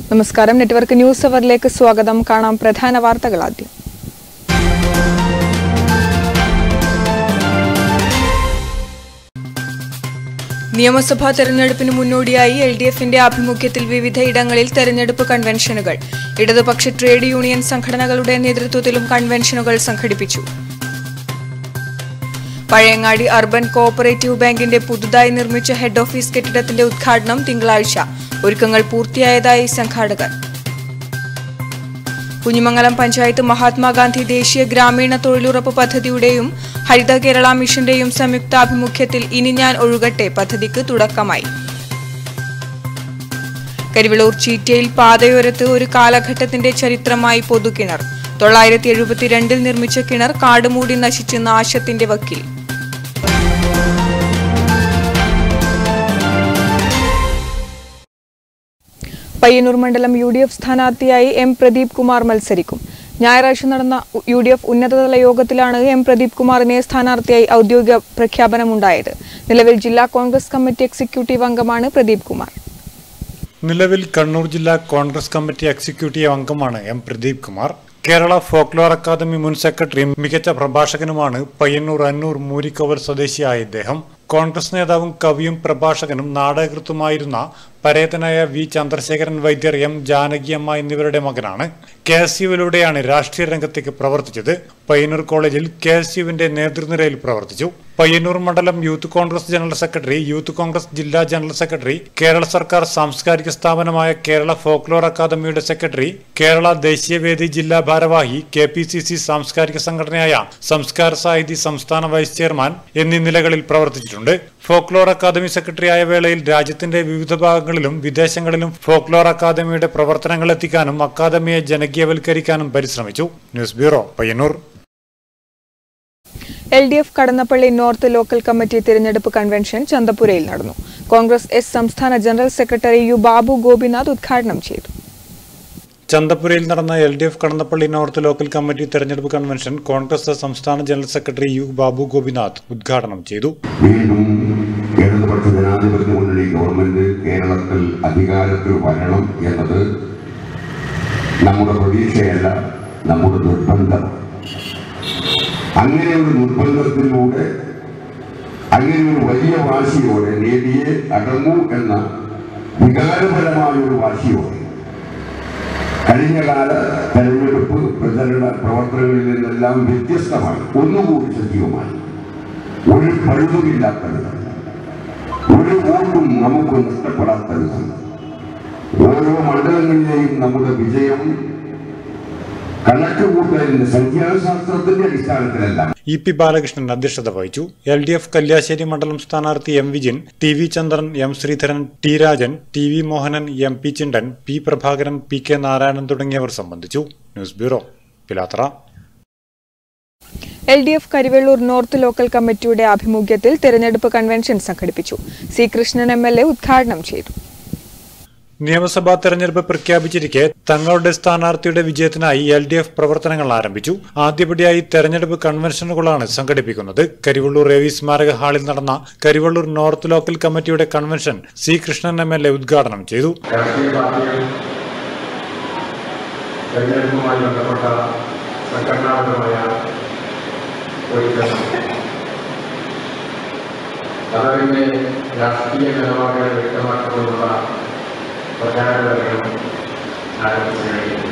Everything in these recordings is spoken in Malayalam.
നമസ്കാരം നെറ്റ്വർക്ക് ന്യൂസ് അവറിലേക്ക് സ്വാഗതം കാണാം പ്രധാന വാർത്തകൾ ആദ്യം നിയമസഭാ തെരഞ്ഞെടുപ്പിന് മുന്നോടിയായി എൽ ഡി എഫിന്റെ ആഭിമുഖ്യത്തിൽ വിവിധ ഇടങ്ങളിൽ തെരഞ്ഞെടുപ്പ് കൺവെൻഷനുകൾ ഇടതുപക്ഷ ട്രേഡ് യൂണിയൻ സംഘടനകളുടെ നേതൃത്വത്തിലും കൺവെൻഷനുകൾ സംഘടിപ്പിച്ചു പഴയങ്ങാടി അർബൻ കോഓപ്പറേറ്റീവ് ബാങ്കിന്റെ പുതുതായി നിർമ്മിച്ച ഹെഡ് ഓഫീസ് കെട്ടിടത്തിന്റെ ഉദ്ഘാടനം തിങ്കളാഴ്ച ഒരുക്കങ്ങൾ പൂർത്തിയായതായി സംഘാടകർ കുഞ്ഞിമംഗലം പഞ്ചായത്ത് മഹാത്മാഗാന്ധി ദേശീയ ഗ്രാമീണ തൊഴിലുറപ്പ് പദ്ധതിയുടെയും ഹരിത കേരള മിഷന്റെയും സംയുക്താഭിമുഖ്യത്തിൽ ഇനി ഞാൻ ഒഴുകട്ടെ പദ്ധതിക്ക് തുടക്കമായി കരിവിളൂർ ചീറ്റയിൽ പാതയോരത്ത് ഒരു കാലഘട്ടത്തിന്റെ ചരിത്രമായി പൊതുകിണർ തൊള്ളായിരത്തി എഴുപത്തിരണ്ടിൽ നിർമ്മിച്ച കിണർ കാടുമൂടി നശിച്ച് നാശത്തിന്റെ വക്കിൽ പയ്യന്നൂർ മണ്ഡലം യു ഡി എഫ് സ്ഥാനാർത്ഥിയായി എം പ്രദീപ് കുമാർ മത്സരിക്കും ഞായറാഴ്ച നടന്ന യു ഡി എഫ് ഉന്നതതല യോഗത്തിലാണ് എം പ്രദീപ് കുമാറിനെ സ്ഥാനാർത്ഥിയായി ഔദ്യോഗിക പ്രഖ്യാപനമുണ്ടായത് നിലവിൽ ജില്ലാ കോൺഗ്രസ് കമ്മിറ്റി എക്സിക്യൂട്ടീവ് അംഗമാണ് പ്രദീപ് കുമാർ നിലവിൽ കണ്ണൂർ ജില്ലാ കോൺഗ്രസ് കമ്മിറ്റി എക്സിക്യൂട്ടീവ് അംഗമാണ് M Pradeep Kumar Kerala folklore academy മുൻ സെക്രട്ടറിയും മികച്ച പ്രഭാഷകനുമാണ് പയ്യന്നൂർ അന്നൂർ മൂരിക്കവർ സ്വദേശിയായ ഇദ്ദേഹം കോൺഗ്രസ് നേതാവും കവിയും പ്രഭാഷകനും നാടകൃത്തുമായിരുന്ന പരേതനായ വി ചന്ദ്രശേഖരൻ വൈദ്യർ എം ജാനകിയമ്മ എന്നിവരുടെ മകനാണ് കെ എസ് യുവിലൂടെയാണ് രാഷ്ട്രീയ രംഗത്തേക്ക് പ്രവർത്തിച്ചത് പയ്യന്നൂർ കോളേജിൽ കെ എസ് യുവിന്റെ നേതൃനിരയിൽ പ്രവർത്തിച്ചു പയ്യന്നൂർ മണ്ഡലം youth Congress general secretary youth Congress ജില്ലാ ജനറൽ സെക്രട്ടറി കേരള സർക്കാർ സാംസ്കാരിക സ്ഥാപനമായ കേരള ഫോക്ലോർ അക്കാദമിയുടെ സെക്രട്ടറി കേരള ദേശീയവേദി ജില്ലാ ഭാരവാഹി കെ പി സി സി സാംസ്കാരിക സംഘടനയായ സംസ്കാര സാഹിതി സംസ്ഥാന വൈസ് ചെയർമാൻ എന്നീ നിലകളിൽ പ്രവർത്തിച്ചിട്ടുണ്ട് ഫോക്ലോർ അക്കാദമി സെക്രട്ടറിയായ വേളയിൽ രാജ്യത്തിന്റെ വിവിധ ഭാഗങ്ങളിലും വിദേശങ്ങളിലും ഫോക്ലോർ അക്കാദമിയുടെ പ്രവർത്തനങ്ങൾ എത്തിക്കാനും അക്കാദമിയെ ജനകീയവൽക്കരിക്കാനും പരിശ്രമിച്ചു news bureau Payyanur L D F Kadannappally north local committee തിരഞ്ഞെടുപ്പ് കൺവെൻഷൻ ചന്തപുരയിൽ നടന്നു കോൺഗ്രസ് എസ് സംസ്ഥാന general secretary U Babu Gopinath ഉദ്ഘാടനം ചെയ്തു ചന്തപുരയിൽ നടന്ന L D F Kadannappally north local committee തെരഞ്ഞെടുപ്പ് കൺവെൻഷൻ കോൺഗ്രസ് സംസ്ഥാന general secretary U Babu Gopinath ഉദ്ഘാടനം ചെയ്തു വീണ്ടും ഇടതുപക്ഷ ജനാധിപത്യ മുന്നണി ഗവൺമെന്റ് കേരളത്തിൽ അധികാരത്തിൽ വരണം എന്നത് നമ്മുടെ പ്രതീക്ഷയല്ല നമ്മുടെ നിർബന്ധം അങ്ങനെ ഒരു നിർബന്ധത്തിലൂടെ അങ്ങനെ ഒരു വലിയ വാശിയോടെ നേടിയേ അടങ്ങൂ എന്ന വികാരപരമായ ഒരു വാശിയോടെ കഴിഞ്ഞ കാല തെരഞ്ഞെടുപ്പ് പ്രചരണ പ്രവർത്തനങ്ങളിൽ നിന്നെല്ലാം വ്യത്യസ്തമായി ഒന്നുകൂടി സജീവമായി ഒരു പഴുതുമില്ലാത്ത വിധം ഒരു വോട്ടും നമുക്ക് നഷ്ടപ്പെടാത്ത വിധം ഓരോ മണ്ഡലങ്ങളിലെയും നമ്മുടെ വിജയം കണക്ക് കൂട്ടലിന്റെ സംഖ്യാശാസ്ത്രത്തിന്റെ അടിസ്ഥാനത്തിലല്ല ഇ പി ബാലകൃഷ്ണൻ അധ്യക്ഷത വഹിച്ചു എൽ ഡി എഫ് കല്യാശ്ശേരി മണ്ഡലം സ്ഥാനാർത്ഥി M Vijin T V Chandran M Sreedharan T Rajan T V Mohanan M P Chindan P Prabhakaran P K Narayanan തുടങ്ങിയവർ സംബന്ധിച്ചു news bureau Pilathara L D F Karivellur north local കമ്മിറ്റിയുടെ ആഭിമുഖ്യത്തിൽ തെരഞ്ഞെടുപ്പ് കൺവെൻഷൻ സംഘടിപ്പിച്ചു C Krishnan M L A ഉദ്ഘാടനം ചെയ്തു നിയമസഭാ തെരഞ്ഞെടുപ്പ് പ്രഖ്യാപിച്ചിരിക്കെ തങ്ങളുടെ സ്ഥാനാർത്ഥിയുടെ വിജയത്തിനായി എൽ ഡി എഫ് പ്രവർത്തനങ്ങൾ ആരംഭിച്ചു ആദ്യപടിയായി തെരഞ്ഞെടുപ്പ് കൺവെൻഷനുകളാണ് സംഘടിപ്പിക്കുന്നത് കരിവള്ളൂർ രവി സ്മാരക ഹാളിൽ നടന്ന കരിവള്ളൂർ നോർത്ത് ലോക്കൽ കമ്മിറ്റിയുടെ convention C Krishnan M L A ഉദ്ഘാടനം ചെയ്തു രാഷ്ട്രീയ പാർട്ടികൾ തെരഞ്ഞെടുപ്പുമായി ബന്ധപ്പെട്ട സംഘടനാപരമായ ഒരുക്കം അതതിൻ്റെ രാഷ്ട്രീയ നിലപാടുകൾ വ്യക്തമാക്കുകൊണ്ടുള്ള പ്രചാരണങ്ങൾ ആരംഭിച്ചു കഴിഞ്ഞിട്ടുണ്ട്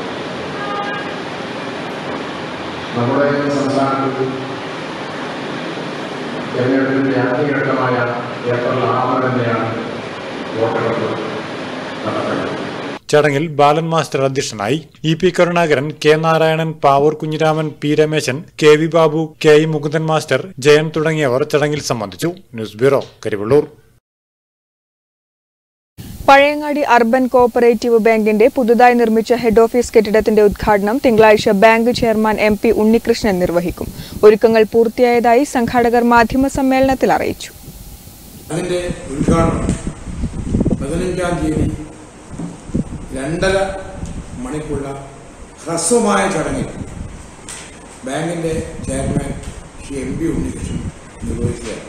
നമ്മുടെ സംസ്ഥാനത്ത് തെരഞ്ഞെടുപ്പിൻ്റെ ആദ്യഘട്ടമായ ഏപ്രിൽ ആറ് തന്നെയാണ് വോട്ടെടുപ്പ് നടക്കുന്നത് ചടങ്ങിൽ ബാലൻ മാസ്റ്റർ അധ്യക്ഷനായി E P Karunakaran K Narayanan Pavoor Kunhiraman P Rameshan K V Babu K E Mukundan master Jayan തുടങ്ങിയവർ ചടങ്ങിൽ സംബന്ധിച്ചു news bureau Karivellur Pazhayangadi urban cooperative ബാങ്കിന്റെ പുതുതായി നിർമ്മിച്ച ഹെഡ് ഓഫീസ് കെട്ടിടത്തിന്റെ ഉദ്ഘാടനം തിങ്കളാഴ്ച bank chairman M P Unnikrishnan നിർവഹിക്കും ഒരുക്കങ്ങൾ പൂർത്തിയായതായി സംഘാടകർ മാധ്യമ സമ്മേളനത്തിൽ അറിയിച്ചു അതിന്റെ ഉദ്ഘാടനം പതിനഞ്ചാം തീയതി രണ്ടര മണിക്കുള്ള ഹ്രസ്വമായ ചടങ്ങിൽ ബാങ്കിന്റെ chairman Shri M P Unnikrishnan നിർവഹിക്കുകയാണ്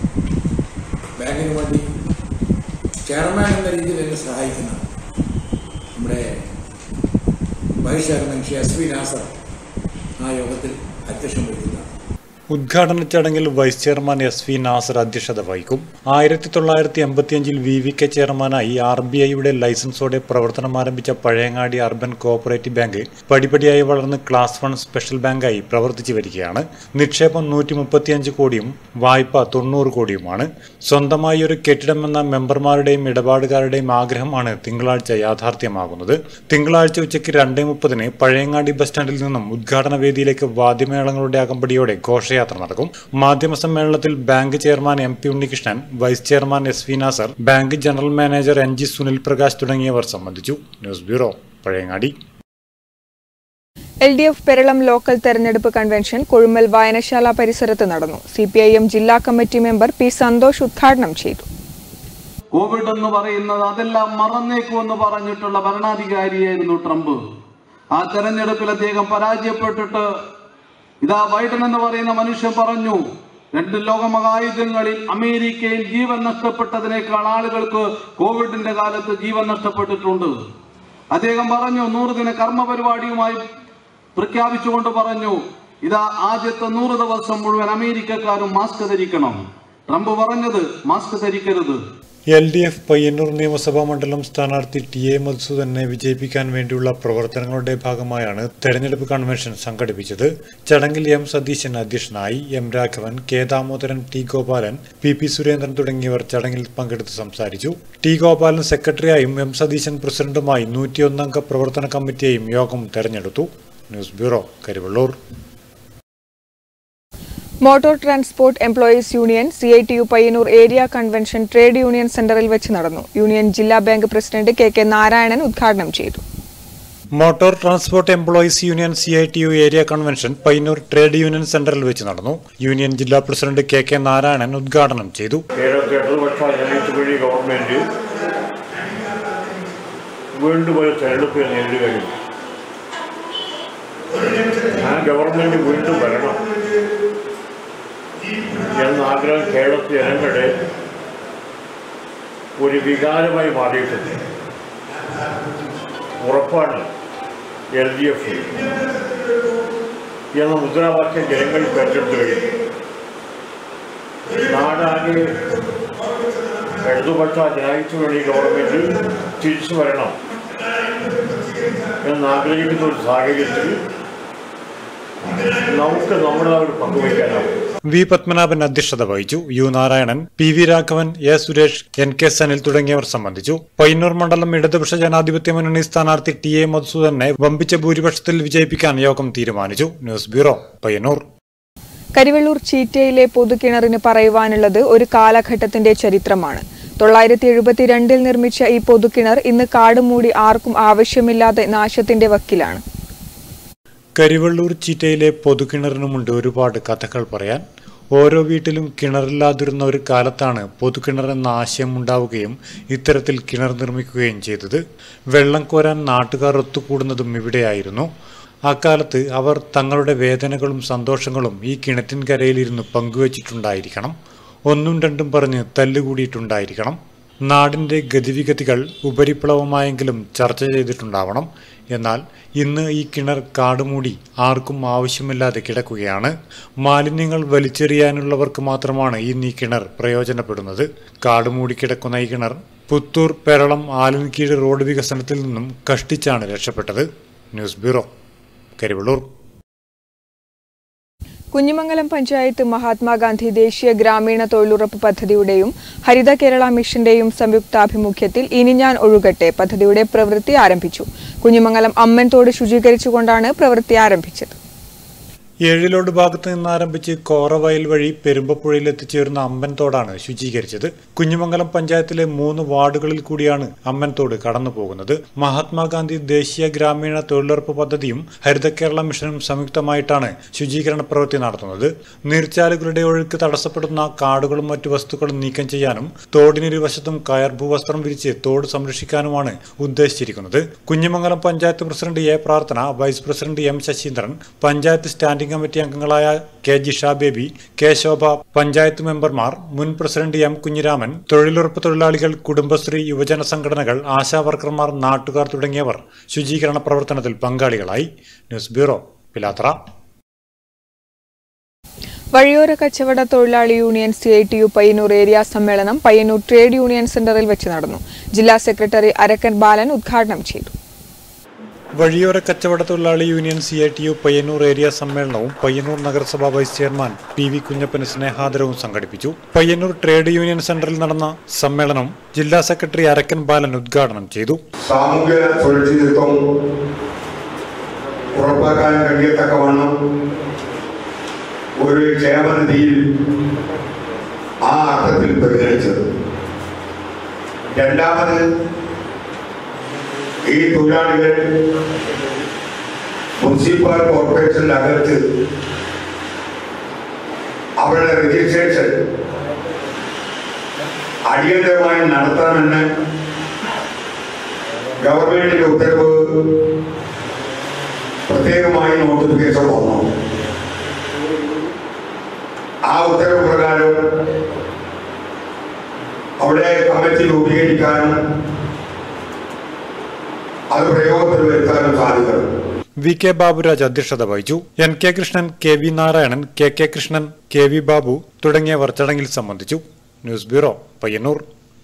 ബാങ്കിന് വേണ്ടി ചെയർമാൻ എന്ന രീതിയിൽ എന്നെ സഹായിക്കുന്ന നമ്മുടെ vice chairman Shri S V Nasar ആ യോഗത്തിൽ അധ്യക്ഷം വഹിക്കുന്നതാണ് ഉദ്ഘാടന ചടങ്ങിൽ vice chairman S V Nasar അധ്യക്ഷത വഹിക്കും ആയിരത്തി തൊള്ളായിരത്തി എൺപത്തിയഞ്ചിൽ വി വി കെ ചെയർമാനായി ആർ ബി ഐയുടെ ലൈസൻസോടെ പ്രവർത്തനം ആരംഭിച്ച പഴയങ്ങാടി അർബൻ കോഓപ്പറേറ്റീവ് ബാങ്ക് പടിപടിയായി വളർന്ന് ക്ലാസ് വൺ സ്പെഷ്യൽ ബാങ്കായി പ്രവർത്തിച്ചു വരികയാണ് നിക്ഷേപം നൂറ്റി മുപ്പത്തിയഞ്ച് കോടിയും വായ്പ തൊണ്ണൂറ് കോടിയുമാണ് സ്വന്തമായി ഒരു കെട്ടിടമെന്ന മെമ്പർമാരുടെയും ഇടപാടുകാരുടെയും ആഗ്രഹമാണ് തിങ്കളാഴ്ച യാഥാർത്ഥ്യമാകുന്നത് തിങ്കളാഴ്ച ഉച്ചയ്ക്ക് രണ്ടേ മുപ്പതിന് പഴയങ്ങാടി ബസ് സ്റ്റാൻഡിൽ നിന്നും ഉദ്ഘാടന വേദിയിലേക്ക് വാദ്യമേളങ്ങളുടെ അകമ്പടിയോടെ ഘോഷയാത്ര നടക്കും മാധ്യമ സമ്മേളനത്തിൽ bank chairman M P Unnikrishnan vice chairman S V Nasar bank general manager N G Sunil Prakash തുടങ്ങിയവർ സംബന്ധിച്ചു news bureau Pazhayangadi L D F Peralam local തെരഞ്ഞെടുപ്പ് കൺവെൻഷൻ കൊഴുമൽ വായനശാല പരിസരത്ത് നടന്നു സി പി ഐ എം ജില്ലാ കമ്മിറ്റി മെമ്പർ പി സന്തോഷ് ഉദ്ഘാടനം ചെയ്തു കോവിഡ് എന്ന് പറയുന്നത് അതെല്ലാം മറന്നേക്കുമെന്ന് പറഞ്ഞിട്ടുള്ള ഭരണാധികാരിയായിരുന്നു ട്രംപ് ആ തെരഞ്ഞെടുപ്പിൽ അദ്ദേഹം പരാജയപ്പെട്ടിട്ട് ഇതാ ബൈഡൻ എന്ന് പറയുന്ന മനുഷ്യൻ പറഞ്ഞു രണ്ട് ലോകമഹായുധങ്ങളിൽ അമേരിക്കയിൽ ജീവൻ നഷ്ടപ്പെട്ടതിനേക്കാൾ ആളുകൾക്ക് കോവിഡിന്റെ കാലത്ത് ജീവൻ നഷ്ടപ്പെട്ടിട്ടുണ്ട് അദ്ദേഹം പറഞ്ഞു നൂറ് ദിന കർമ്മ പരിപാടിയുമായി പ്രഖ്യാപിച്ചുകൊണ്ട് പറഞ്ഞു ഇതാ ആദ്യത്തെ നൂറ് ദിവസം മുഴുവൻ അമേരിക്കക്കാരും മാസ്ക് ധരിക്കണം ട്രംപ് പറഞ്ഞത് മാസ്ക് ധരിക്കരുത് എൽ ഡി എഫ് പയ്യന്നൂർ നിയമസഭാ മണ്ഡലം സ്ഥാനാർത്ഥി ടി എ മധുസൂദനെ വിജയിപ്പിക്കാൻ വേണ്ടിയുള്ള പ്രവർത്തനങ്ങളുടെ ഭാഗമായാണ് തെരഞ്ഞെടുപ്പ് കൺവെൻഷൻ സംഘടിപ്പിച്ചത് ചടങ്ങിൽ എം സതീശൻ അധ്യക്ഷനായി M Raghavan K Damodaran T Gopalan P P Surendran തുടങ്ങിയവർ ചടങ്ങിൽ പങ്കെടുത്ത് സംസാരിച്ചു ടി ഗോപാലൻ സെക്രട്ടറിയായും എം സതീശൻ പ്രസിഡന്റുമായി നൂറ്റിയൊന്നംഗ പ്രവർത്തന കമ്മിറ്റിയെയും യോഗം തെരഞ്ഞെടുത്തു news bureau Karivellur motor transport employees union C I T U Payyanur area convention trade union സെന്ററിൽ വെച്ച് നടന്നു യൂണിയൻ ജില്ലാ bank president K K Narayanan ഉദ്ഘാടനം ചെയ്തു motor transport employees union C I T U area convention Payyanur trade union സെന്ററിൽ വെച്ച് നടന്നു യൂണിയൻ ജില്ലാ പ്രസിഡന്റ് കെ കെ നാരായണൻ ഉദ്ഘാടനം ചെയ്തു കേരളത്തിലെ ഇടതുപക്ഷ ജനാധിപത്യ ഗവൺമെന്റ് വീണ്ടും ഒരു തെരഞ്ഞെടുപ്പ് നേരിടുകയും ആ ഗവൺമെന്റ് വീണ്ടും വരണം എന്ന ആഗ്രഹം കേരളത്തിലെ ജനങ്ങളുടെ ഒരു വികാരമായി മാറിയിട്ടുണ്ട് ഉറപ്പാണ് എൽ ഡി എഫ് എന്ന മുദ്രാവാക്യം ജനങ്ങൾ ഏറ്റെടുത്തു കഴിഞ്ഞു നാടാകെ ഇടതുപക്ഷ ജനാധിപത്യ വേണ്ടി ഗവൺമെന്റ് തിരിച്ചു വരണം എന്നാഗ്രഹിക്കുന്ന ഒരു സാഹചര്യത്തിൽ നമുക്ക് നമ്മുടെ ഒരു പങ്കുവയ്ക്കാനാവും വി പത്മനാഭൻ അധ്യക്ഷത വഹിച്ചു U Narayanan P V Raghavan A Suresh N K Sanil തുടങ്ങിയവർ സംബന്ധിച്ചു പയ്യന്നൂർ മണ്ഡലം ഇടതുപക്ഷ ജനാധിപത്യ മുന്നണി സ്ഥാനാർത്ഥി ടി എ മധുസൂദനെ വമ്പിച്ച ഭൂരിപക്ഷത്തിൽ വിജയിപ്പിക്കാൻ യോഗം തീരുമാനിച്ചു ന്യൂസ് ബ്യൂറോ പയ്യന്നൂർ കരിവള്ളൂർ ചീറ്റയിലെ പൊതുകിണറിന് പറയുവാനുള്ളത് ഒരു കാലഘട്ടത്തിന്റെ ചരിത്രമാണ് തൊള്ളായിരത്തി എഴുപത്തിരണ്ടിൽ നിർമ്മിച്ച ഈ പൊതുകിണർ ഇന്ന് കാടുമൂടി ആർക്കും ആവശ്യമില്ലാതെ നാശത്തിന്റെ വക്കിലാണ് കരിവള്ളൂർ ചീറ്റയിലെ പൊതുകിണറിനുമുണ്ട് ഒരുപാട് കഥകൾ പറയാൻ ഓരോ വീട്ടിലും കിണറില്ലാതിരുന്ന ഒരു കാലത്താണ് പൊതുകിണർ എന്ന ആശയം ഉണ്ടാവുകയും ഇത്തരത്തിൽ കിണർ നിർമ്മിക്കുകയും ചെയ്തത് വെള്ളം കോരാൻ നാട്ടുകാർ ഒത്തുകൂടുന്നതും ഇവിടെയായിരുന്നു അക്കാലത്ത് അവർ തങ്ങളുടെ വേദനകളും സന്തോഷങ്ങളും ഈ കിണറ്റിൻകരയിലിരുന്ന് പങ്കുവച്ചിട്ടുണ്ടായിരിക്കണം ഒന്നും രണ്ടും പറഞ്ഞ് തല്ലുകൂടിയിട്ടുണ്ടായിരിക്കണം നാടിൻ്റെ ഗതിവിഗതികൾ ഉപരിപ്ലവമായെങ്കിലും ചർച്ച ചെയ്തിട്ടുണ്ടാവണം എന്നാൽ ഇന്ന് ഈ കിണർ കാടുമൂടി ആർക്കും ആവശ്യമില്ലാതെ കിടക്കുകയാണ് മാലിന്യങ്ങൾ വലിച്ചെറിയാനുള്ളവർക്ക് മാത്രമാണ് ഇന്ന് ഈ കിണർ പ്രയോജനപ്പെടുന്നത് കാടുമൂടി കിടക്കുന്ന ഈ കിണർ പുത്തൂർ പെരളം ആലൻകീഴ് റോഡ് വികസനത്തിൽ നിന്നും കഷ്ടിച്ചാണ് രക്ഷപ്പെട്ടത് ന്യൂസ് ബ്യൂറോ കരിവള്ളൂർ കുഞ്ഞിമംഗലം പഞ്ചായത്ത് മഹാത്മാഗാന്ധി ദേശീയ ഗ്രാമീണ തൊഴിലുറപ്പ് പദ്ധതിയുടെയും ഹരിത കേരള മിഷന്റെയും സംയുക്താഭിമുഖ്യത്തിൽ ഇനി ഞാൻ ഒഴുകട്ടെ പദ്ധതിയുടെ പ്രവൃത്തി ആരംഭിച്ചു കുഞ്ഞിമംഗലം അമ്മൻതോട് ശുചീകരിച്ചുകൊണ്ടാണ് പ്രവൃത്തി ആരംഭിച്ചത് ഏഴിലോട് ഭാഗത്ത് നിന്ന് ആരംഭിച്ച് കോറവയൽ വഴി പെരുമ്പപ്പുഴയിൽ എത്തിച്ചേരുന്ന അമ്പൻതോടാണ് ശുചീകരിച്ചത് കുഞ്ഞുമംഗലം പഞ്ചായത്തിലെ മൂന്ന് വാർഡുകളിൽ കൂടിയാണ് അമ്പൻതോട് കടന്നു പോകുന്നത് മഹാത്മാഗാന്ധി ദേശീയ ഗ്രാമീണ തൊഴിലുറപ്പ് പദ്ധതിയും ഹരിത കേരള മിഷനും സംയുക്തമായിട്ടാണ് ശുചീകരണ പ്രവൃത്തി നടത്തുന്നത് നീർച്ചാലുകളുടെ ഒഴുക്ക് തടസ്സപ്പെടുന്ന കാടുകളും മറ്റു വസ്തുക്കളും നീക്കം ചെയ്യാനും തോടിനിരുവശത്തും കയർ ഭൂവസ്ത്രം വിരിച്ച് തോട് സംരക്ഷിക്കാനുമാണ് ഉദ്ദേശിച്ചിരിക്കുന്നത് Kunhimangalam panchayat president A Prarthana vice president M Sasheendran panchayat standing standing committee അംഗങ്ങളായ K Jisha Baby K Shobha panchayat മെമ്പർമാർ മുൻ പ്രസിഡന്റ് എം കുഞ്ഞിരാമൻ തൊഴിലുറപ്പ് തൊഴിലാളികൾ കുടുംബശ്രീ യുവജന സംഘടനകൾ ആശാവർക്കർമാർ നാട്ടുകാർ തുടങ്ങിയവർ ശുചീകരണ പ്രവർത്തനത്തിൽ പങ്കാളികളായി ന്യൂസ് ബ്യൂറോ പിലാത്ര വഴിയോര കച്ചവട തൊഴിലാളി union C I T U Payyanur area സമ്മേളനം പയ്യന്നൂർ ട്രേഡ് യൂണിയൻ സെന്ററിൽ വെച്ച് നടന്നു ജില്ലാ സെക്രട്ടറി അരക്കൻ ബാലൻ ഉദ്ഘാടനം ചെയ്തു വഴിയോര കച്ചവട തൊഴിലാളി union C I T U Payyanur area സമ്മേളനവും പയ്യന്നൂർ നഗരസഭാ വൈസ് ചെയർമാൻ പി വി കുഞ്ഞപ്പന് സ്നേഹാദരവും സംഘടിപ്പിച്ചു പയ്യന്നൂർ ട്രേഡ് യൂണിയൻ സെന്ററിൽ നടന്ന സമ്മേളനം ജില്ലാ സെക്രട്ടറി അരക്കൻ ബാലൻ ഉദ്ഘാടനം ചെയ്തു സാമൂഹ്യ സുരക്ഷിതത്വം ഉറപ്പാക്കാൻ കഴിയത്തക്കവണ്ണം ഒരു ക്ഷേമനിധിയിൽ ആ അർത്ഥത്തിൽ പരിഗണിച്ചത് രണ്ടാമത് ഈ തൊഴിലാളികൾ മുനിസിപ്പൽ കോർപ്പറേഷനിലകത്ത് അവരുടെ രജിസ്ട്രേഷൻ അടിയന്തരമായി നടത്തണമെന്ന് ഗവൺമെന്റിന്റെ ഉത്തരവ് പ്രത്യേകമായി നോട്ടിഫിക്കേഷൻ വന്നു ആ ഉത്തരവ് പ്രകാരം അവിടെ കമ്മിറ്റി രൂപീകരിക്കാനും അത് പ്രയോഗത്തിൽ വരുത്താനും സാധിക്കണം വി കെ ബാബുരാജ് അധ്യക്ഷത വഹിച്ചു N K Krishnan K V Narayanan K K Krishnan K V Babu തുടങ്ങിയവർ ചടങ്ങിൽ സംബന്ധിച്ചു ന്യൂസ് ബ്യൂറോ പയ്യന്നൂർ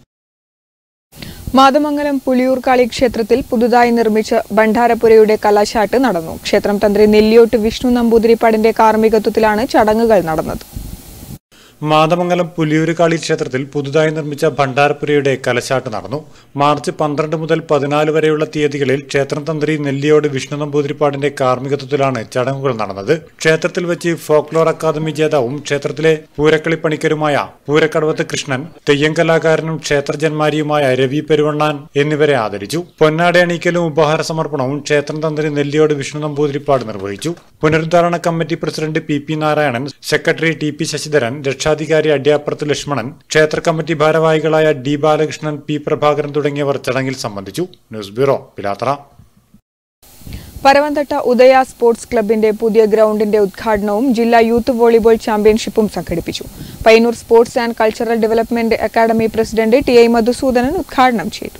മാതമംഗലം പുലിയൂർക്കാളി ക്ഷേത്രത്തിൽ പുതുതായി നിർമ്മിച്ച ഭണ്ഡാരപ്പുരയുടെ കലാശാട്ട് നടന്നു ക്ഷേത്രം തന്ത്രി നെല്ലിയോട്ട് വിഷ്ണു നമ്പൂതിരിപ്പാടിന്റെ കാർമ്മികത്വത്തിലാണ് ചടങ്ങുകൾ നടന്നത് മാതമംഗലം പുലിയൂരുകാളി ക്ഷേത്രത്തിൽ പുതുതായി നിർമ്മിച്ച ഭണ്ഡാരപ്പുരയുടെ കലശാട്ട് നടന്നു മാർച്ച് പന്ത്രണ്ട് മുതൽ പതിനാല് വരെയുള്ള തീയതികളിൽ ക്ഷേത്രം തന്ത്രി നെല്ലിയോട് വിഷ്ണു നമ്പൂതിരിപ്പാടിന്റെ കാർമ്മികത്വത്തിലാണ് ചടങ്ങുകൾ നടന്നത് ക്ഷേത്രത്തിൽ വെച്ച് ഫോക്ലോർ അക്കാദമി ജേതാവും ക്ഷേത്രത്തിലെ പൂരക്കളി പണിക്കരുമായ പൂരക്കടവത്ത് കൃഷ്ണൻ തെയ്യം കലാകാരനും ക്ഷേത്രജന്മാരിയുമായ രവി പെരുവണ്ണാൻ എന്നിവരെ ആദരിച്ചു പൊന്നാട അണിക്കലും ഉപഹാര സമർപ്പണവും ക്ഷേത്രം തന്ത്രി നെല്ലിയോട് വിഷ്ണു നമ്പൂതിരിപ്പാട് നിർവഹിച്ചു പുനരുദ്ധാരണ committee president P P Narayanan secretary T P Sasidharan രക്ഷാധികാരി അഡ്യാപ്പുറത്ത് ലക്ഷ്മണൻ ക്ഷേത്ര കമ്മിറ്റി ഭാരവാഹികളായ ഡി ബാലകൃഷ്ണൻ പി പ്രഭാകരൻ തുടങ്ങിയവർ ചടങ്ങിൽ സംബന്ധിച്ചു news bureau Pilathara Paravanthatta Udaya sports ക്ലബിന്റെ പുതിയ ഗ്രൗണ്ടിന്റെ ഉദ്ഘാടനവും ജില്ലാ യൂത്ത് വോളിബോൾ ചാമ്പ്യൻഷിപ്പും സംഘടിപ്പിച്ചു Payyanur sports and cultural development academy president T I Madhusoodanan ഉദ്ഘാടനം ചെയ്തു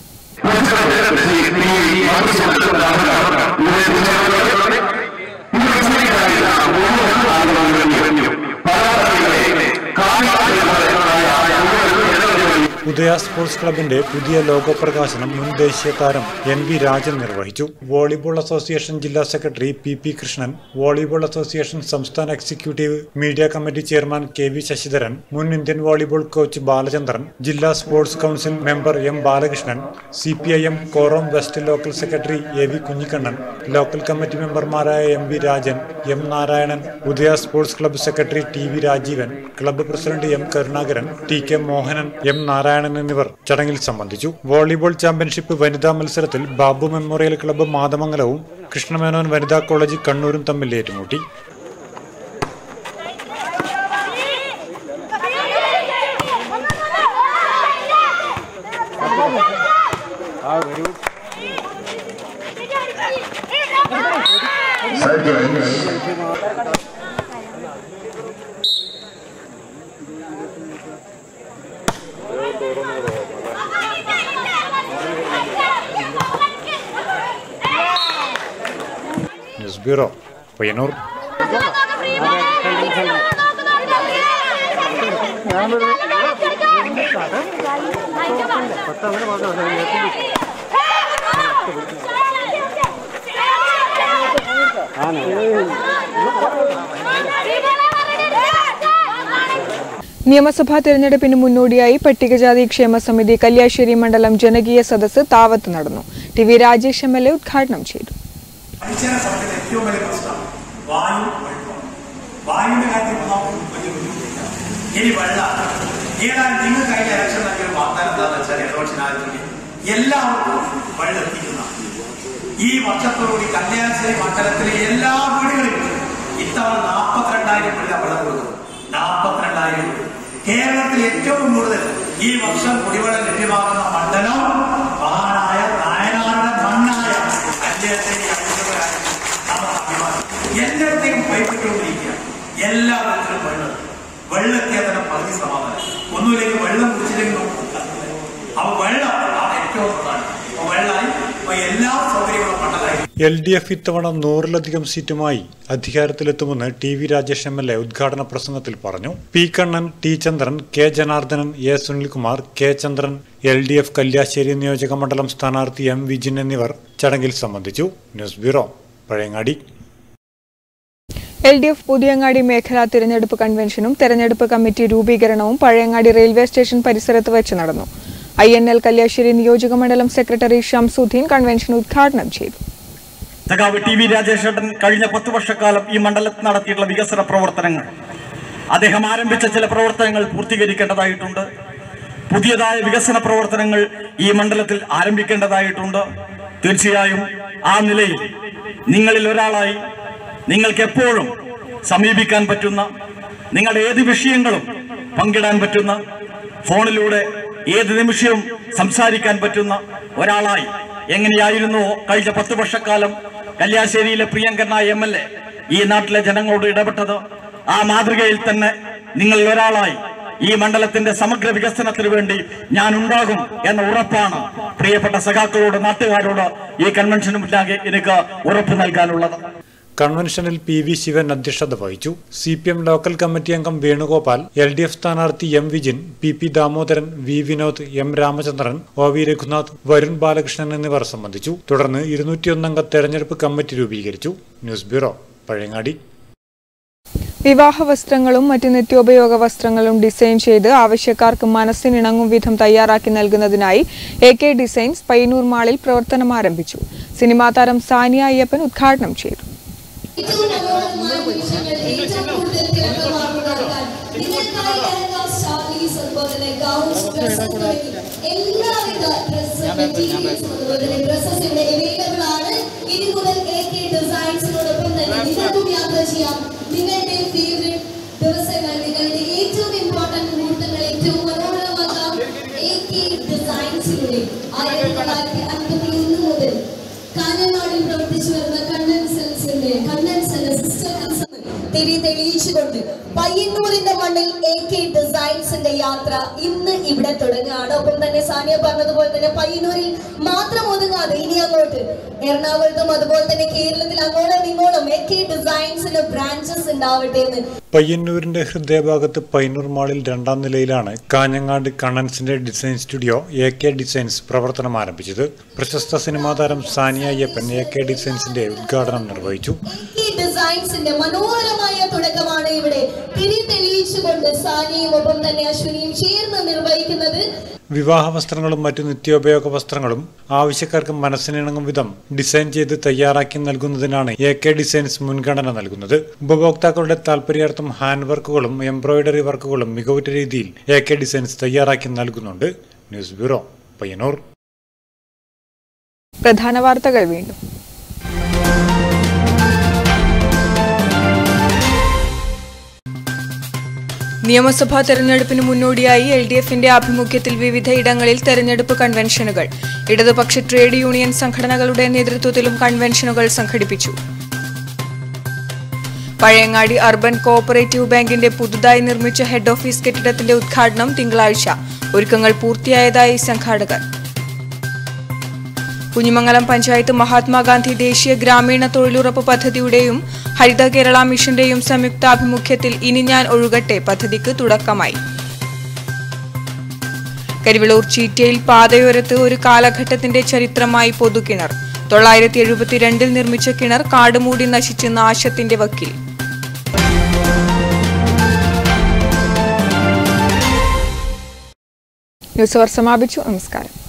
ഉദയ സ്പോർട്സ് ക്ലബിന്റെ പുതിയ ലോഗോ പ്രകാശനം മുൻ ദേശീയ താരം എൻ വി രാജൻ നിർവഹിച്ചു വോളിബോൾ അസോസിയേഷൻ ജില്ലാ secretary P P Krishnan volleyball association സംസ്ഥാന executive media committee chairman K V Sasidharan മുൻ ഇന്ത്യൻ വോളിബോൾ കോച്ച് ബാലചന്ദ്രൻ ജില്ലാ sports council member M Balakrishnan C P I M Korom west local secretary A V Kunhikannan local committee മെമ്പർമാരായ M V Rajan M Narayanan Udaya sports club secretary T V Rajeevan club president M Karunakaran T K Mohanan M Narayanan എന്നിവർ ചടങ്ങിൽ സംബന്ധിച്ചു വോളിബോൾ ചാമ്പ്യൻഷിപ്പ് വനിതാ മത്സരത്തിൽ ബാബു മെമ്മോറിയൽ ക്ലബ്ബ് മാതമംഗലവും കൃഷ്ണമേനോൻ വനിതാ കോളേജ് കണ്ണൂരും തമ്മിൽ ഏറ്റുമുട്ടി ന്യൂസ് ബ്യൂറോ പയ്യന്നൂർ നിയമസഭാ തെരഞ്ഞെടുപ്പിന് മുന്നോടിയായി പട്ടികജാതി ക്ഷേമ സമിതി കല്യാശ്ശേരി മണ്ഡലം ജനകീയ സദസ്സ് താവത്ത് നടന്നു T V Rajesh M L A ഉദ്ഘാടനം ചെയ്തു പരിചരണ സമയത്ത് ഏറ്റവും വലിയ പ്രശ്നം വായു വെള്ളം വായുവിന്റെ കാര്യത്തിൽ ഇപ്പോൾ നമുക്ക് വലിയ ബുദ്ധിമുട്ടില്ല ഇനി വെള്ളം ഏതായാലും നിങ്ങൾക്ക് അതിന്റെ ഇലക്ഷൻ നൽകിയ വാഗ്ദാനം എന്താണെന്ന് വെച്ചാൽ ഇടപക്ഷനായതിന് എല്ലാവർക്കും വെള്ളം എത്തിക്കുന്ന ഈ വർഷത്തോടുകൂടി കല്യാണശ്ശേരി മണ്ഡലത്തിലെ എല്ലാ വീടുകളിലും ഇത്തവണ നാൽപ്പത്തിരണ്ടായിരം വീട് വെള്ളം കൊടുക്കും നാൽപ്പത്തിരണ്ടായിരം വീട് കേരളത്തിൽ ഏറ്റവും കൂടുതൽ ഈ വർഷം കുടിവെള്ളം ലഭ്യമാകുന്ന മണ്ഡലം മഹാനായ നായനാരുടെ മണ്ണായ കല്യാണശ്ശേരി അഞ്ചുപേരാണ് നമ്മുടെ അഭിമാനം എല്ലായിടത്തേക്കും വഴിപ്പെട്ടുകൊണ്ടിരിക്കുക എല്ലാ തരത്തിലും വെള്ളം വെള്ളത്തിയാൽ തന്നെ പകുതി സമാധാനം ഒന്നുമില്ലെങ്കിൽ വെള്ളം കുടിച്ചില്ലെങ്കിൽ നമുക്ക് കത്തില്ല. അപ്പൊ വെള്ളം ആണ് ഏറ്റവും പ്രധാനം അപ്പൊ വെള്ളമായി അപ്പൊ എല്ലാ സൗകര്യങ്ങളും മണ്ണലായി എൽ ഡി എഫ് ഇത്തവണ നൂറിലധികം സീറ്റുമായി അധികാരത്തിലെത്തുമെന്ന് T V Rajesh M L A ഉദ്ഘാടന പ്രസംഗത്തിൽ പറഞ്ഞു P Kannan T Chandran K Janardhanan A Sunilkumar K Chandran L D F Kalliasseri നിയോജക മണ്ഡലം സ്ഥാനാർത്ഥി എം വിജിൻ എന്നിവർ ചടങ്ങിൽ സംബന്ധിച്ചു news bureau Pazhayangadi L D F Puthiyangadi മേഖലാ തിരഞ്ഞെടുപ്പ് കൺവെൻഷനും തെരഞ്ഞെടുപ്പ് കമ്മിറ്റി രൂപീകരണവും പഴയങ്ങാടി റെയിൽവേ സ്റ്റേഷൻ പരിസരത്ത് വെച്ച് നടന്നു ഐ എൻ എൽ കല്യാശ്ശേരി നിയോജക മണ്ഡലം സെക്രട്ടറി ഷംസുദ്ദീൻ കൺവെൻഷൻ ഉദ്ഘാടനം ചെയ്തു സഖാവ് ടി വി രാജേഷേട്ടൻ കഴിഞ്ഞ പത്ത് വർഷക്കാലം ഈ മണ്ഡലത്തിൽ നടത്തിയിട്ടുള്ള വികസന പ്രവർത്തനങ്ങൾ അദ്ദേഹം ആരംഭിച്ച ചില പ്രവർത്തനങ്ങൾ പൂർത്തീകരിക്കേണ്ടതായിട്ടുണ്ട് പുതിയതായ വികസന പ്രവർത്തനങ്ങൾ ഈ മണ്ഡലത്തിൽ ആരംഭിക്കേണ്ടതായിട്ടുണ്ട് തീർച്ചയായും ആ നിലയിൽ നിങ്ങളിൽ ഒരാളായി നിങ്ങൾക്ക് എപ്പോഴും സമീപിക്കാൻ പറ്റുന്ന നിങ്ങളുടെ ഏത് വിഷയങ്ങളും പങ്കിടാൻ പറ്റുന്ന ഫോണിലൂടെ ഏത് നിമിഷവും സംസാരിക്കാൻ പറ്റുന്ന ഒരാളായി എങ്ങനെയായിരുന്നുവോ കഴിഞ്ഞ പത്ത് വർഷക്കാലം കല്യാശ്ശേരിയിലെ പ്രിയങ്കരനായ എം എൽ എ ഈ നാട്ടിലെ ജനങ്ങളോട് ഇടപെട്ടത് ആ മാതൃകയിൽ തന്നെ നിങ്ങളിൽ ഒരാളായി ഈ മണ്ഡലത്തിന്റെ സമഗ്ര വികസനത്തിന് വേണ്ടി ഞാൻ ഉണ്ടാകും എന്ന ഉറപ്പാണ് പ്രിയപ്പെട്ട സഖാക്കളോട് നാട്ടുകാരോട് ഈ കൺവെൻഷന് മുന്നാകെ എനിക്ക് ഉറപ്പ് നൽകാനുള്ളത് കൺവെൻഷനിൽ പി വി ശിവൻ അധ്യക്ഷത വഹിച്ചു C P M local committee അംഗം വേണുഗോപാൽ എൽ ഡി എഫ് സ്ഥാനാർത്ഥി M Vijin P P Damodaran V Vinod M Ramachandran O V Raghunath Varun Balakrishnan എന്നിവർ സംബന്ധിച്ചു തുടർന്ന് ഇരുന്നൂറ്റിയൊന്നംഗ തെരഞ്ഞെടുപ്പ് കമ്മിറ്റി രൂപീകരിച്ചു ന്യൂസ് ബ്യൂറോ പഴയങ്ങാടി വിവാഹ വസ്ത്രങ്ങളും മറ്റ് നിത്യോപയോഗ വസ്ത്രങ്ങളും ഡിസൈൻ ചെയ്ത് ആവശ്യക്കാർക്ക് മനസ്സിനിണങ്ങും വിധം തയ്യാറാക്കി നൽകുന്നതിനായി എ കെ ഡിസൈൻസ് പയ്യന്നൂർ മാളിൽ പ്രവർത്തനം ആരംഭിച്ചു സിനിമാ താരം സാനിയ അയ്യപ്പൻ ഉദ്ഘാടനം ചെയ്തു ഏറ്റവും മനോഹരമായ നിമിഷങ്ങൾ ഏറ്റവും കൂടുതൽ തിളക്കമാർന്നതാക്കാൻ നിങ്ങൾക്കായി ലഹങ്ക സാരീസ് അതുപോലെ തന്നെ ഗൗൺസ് ഡ്രസ്സസ് തുടങ്ങി എല്ലാവിധ ഡ്രസ്സ് മെറ്റീരിയൽസും അതുപോലെ തന്നെ ഡ്രസ്സസ് ഇവിടെ അവൈലബിൾ ആണ് ഇനി മുതൽ എ കെ ഡിസൈൻസിനോടൊപ്പം തന്നെ നിങ്ങൾക്കും യാത്ര ചെയ്യാം നിങ്ങളുടെ ഫേവറേറ്റ് ദിവസങ്ങൾ നിങ്ങളുടെ ഏറ്റവും ഇമ്പോർട്ടന്റ് മുഹൂർത്തങ്ങൾ ഏറ്റവും മനോഹരമാക്കാം എ കെ ഡിസൈൻസിലൂടെ ആയിരത്തി തൊള്ളായിരത്തി അൻപത്തി ഒന്ന് മുതൽ കാഞ്ഞങ്ങാടിൽ പ്രവർത്തിച്ചു വരുന്ന കണ്ണൻ സെൽസിന്റെ കണ്ണൻ സെൽ സിസ്റ്റർ കൺസേൺ തിരി തെളിയിച്ചുകൊണ്ട് പയ്യന്നൂരിന്റെ മണ്ണിൽ എ കെ ഡിസൈൻസിന്റെ യാത്ര ഇന്ന് ഇവിടെ തുടങ്ങുകയാണ് ഒപ്പം തന്നെ സാനിയ പറഞ്ഞതുപോലെ തന്നെ പയ്യന്നൂരിൽ മാത്രം ഒതുങ്ങാതെ ഇനി അങ്ങോട്ട് എറണാകുളത്തും അതുപോലെ തന്നെ കേരളത്തിൽ അങ്ങോളം ഇങ്ങോളം എ കെ ഡിസൈൻസിന് ബ്രാഞ്ചസ് ഉണ്ടാവട്ടെ എന്ന് പയ്യന്നൂരിന്റെ ഹൃദയഭാഗത്ത് പയ്യന്നൂർ മാളിൽ രണ്ടാം നിലയിലാണ് കാഞ്ഞങ്ങാട് കണ്ണൻസിന്റെ design studio A K designs പ്രവർത്തനം ആരംഭിച്ചത് പ്രശസ്ത സിനിമാ താരം സാനിയ അയ്യപ്പൻ എ കെ ഡിസൈൻസിന്റെ ഉദ്ഘാടനം നിർവഹിച്ചു ഈ ഡിസൈൻസിന്റെ മനോഹരമായ തുടക്കമാണ് ഇവിടെ തിരി തെളിയിച്ചുകൊണ്ട് സാനിയും ഒപ്പം തന്നെ അശ്വിനിയും ചേർന്ന് നിർവഹിക്കുന്നത് വിവാഹ വസ്ത്രങ്ങളും മറ്റു നിത്യോപയോഗ വസ്ത്രങ്ങളും ആവശ്യക്കാർക്ക് മനസ്സിനിണങ്ങും വിധം ഡിസൈൻ ചെയ്ത് തയ്യാറാക്കി നൽകുന്നതിനാണ് എ കെ ഡിസൈൻസ് മുൻഗണന നൽകുന്നത് ഉപഭോക്താക്കളുടെ താൽപര്യാർത്ഥം ഹാൻഡ് വർക്കുകളും എംബ്രോയിഡറി വർക്കുകളും മികവുറ്റ രീതിയിൽ എ കെ ഡിസൈൻസ് തയ്യാറാക്കി നൽകുന്നുണ്ട് ന്യൂസ് ബ്യൂറോ പയ്യന്നൂർ പ്രധാന വാർത്തകൾ വീണ്ടും നിയമസഭാ തെരഞ്ഞെടുപ്പിന് മുന്നോടിയായി എൽ ഡി എഫിന്റെ ആഭിമുഖ്യത്തിൽ വിവിധ ഇടങ്ങളിൽ തെരഞ്ഞെടുപ്പ് കൺവെൻഷനുകൾ ഇടതുപക്ഷ ട്രേഡ് യൂണിയൻ സംഘടനകളുടെ നേതൃത്വത്തിലും കൺവെൻഷനുകൾ സംഘടിപ്പിച്ചു പഴയങ്ങാടി അർബൻ കോഓപ്പറേറ്റീവ് ബാങ്കിന്റെ പുതുതായി നിർമ്മിച്ച ഹെഡ് ഓഫീസ് കെട്ടിടത്തിന്റെ ഉദ്ഘാടനം തിങ്കളാഴ്ച ഒരുക്കങ്ങൾ പൂർത്തിയായതായി സംഘാടകർ കുഞ്ഞിമംഗലം പഞ്ചായത്ത് മഹാത്മാഗാന്ധി ദേശീയ ഗ്രാമീണ തൊഴിലുറപ്പ് പദ്ധതിയുടെയും ഹരിത കേരള മിഷന്റെയും സംയുക്താഭിമുഖ്യത്തിൽ ഇനി ഞാൻ ഒഴുകട്ടെ പദ്ധതിക്ക് തുടക്കമായി കരിവിളൂർ ചീറ്റയിൽ പാതയോരത്ത് ഒരു കാലഘട്ടത്തിന്റെ ചരിത്രമായി പൊതുകിണർ തൊള്ളായിരത്തി എഴുപത്തിരണ്ടിൽ നിർമ്മിച്ച കിണർ കാടുമൂടി നശിച്ച് നാശത്തിന്റെ വക്കിൽ ന്യൂസ് അവർ സമാപിച്ചു നമസ്കാരം